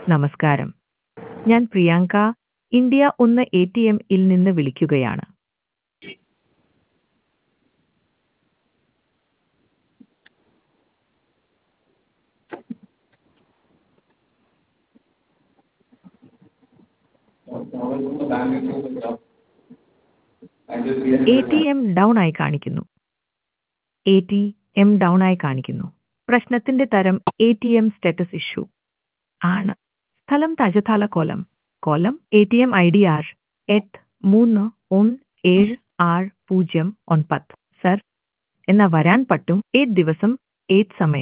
നമസ്കാരം ഞാൻ പ്രിയാങ്ക ഇന്ത്യ ഒന്ന് എ ടി എമ്മിൽ നിന്ന് വിളിക്കുകയാണ് എ ടി എം ഡൗൺ ആയി കാണിക്കുന്നു എ ടി എം ഡൗൺ ആയി കാണിക്കുന്നു പ്രശ്നത്തിന്റെ തരം A T M status issue ആണ് സ്ഥലം തജതാല കോലം കോലം A T M I D R എട്ട് മൂന്ന് ഒന്ന് ഏഴ് ആറ് പൂജ്യം ഒൻപത് സർ എന്നാ വരാൻ പറ്റും ഏത് ദിവസം ഏത് സമയം